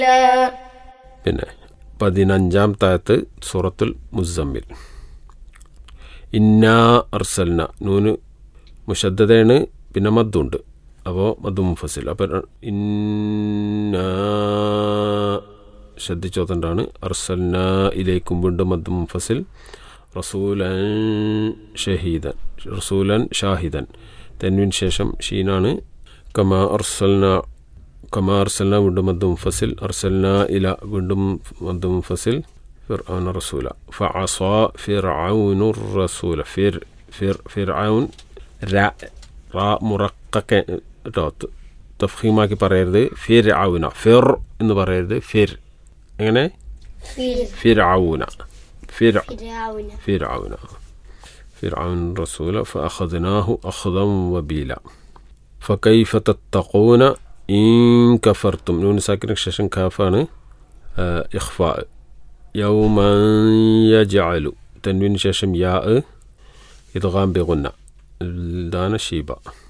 പിന്നെ പതിനഞ്ചാം താഴത്ത് സൂറത്തുൽ മുസമ്മിൽ ഇന്നാ അർസൽന നൂന് മുഷദ്ദതയാണ് പിന്നെ മദ്ദുണ്ട് അപ്പോൾ മദ്ദു മുഫസിൽ അപ്പോൾ ഇന്നാ ശ്രദ്ധിച്ചോത്തണ്ടാണ് അർസൽന ഇലേക്കും വീണ്ടും മദ്ദു മുഫസിൽ റസൂലൻ ഷഹീദൻ റസൂലൻ ഷാഹിദൻ തെൻവിന് ശേഷം ഷീനാണ് കമാ അർസൽന കമാ അർസൽന വീണ്ടും മദ്ദു മുഫസിൽ അർസൽന ഇല വീണ്ടും മദ്ദു മുഫസിൽ فرعون رسولا فعصى فرعون الرسول فر فر فرعون را റാ മുറക്കൊക്കെ കേട്ടോ തഫീമാക്കി പറയരുത് ഫിർ ആവുന ഫിർ എന്ന് പറയരുത് ഫിർ എങ്ങനെ ഫിർ ആവുന ഫിർ فرعون فرعون فرعون الرسول فأخذناه أخذا وبيلا فكيف تتقون إن كفرتم نون ساكن ششن كافان آه إخفاء يوما يجعل تنوين ششم ياء إدغام بغنى دانا شيبا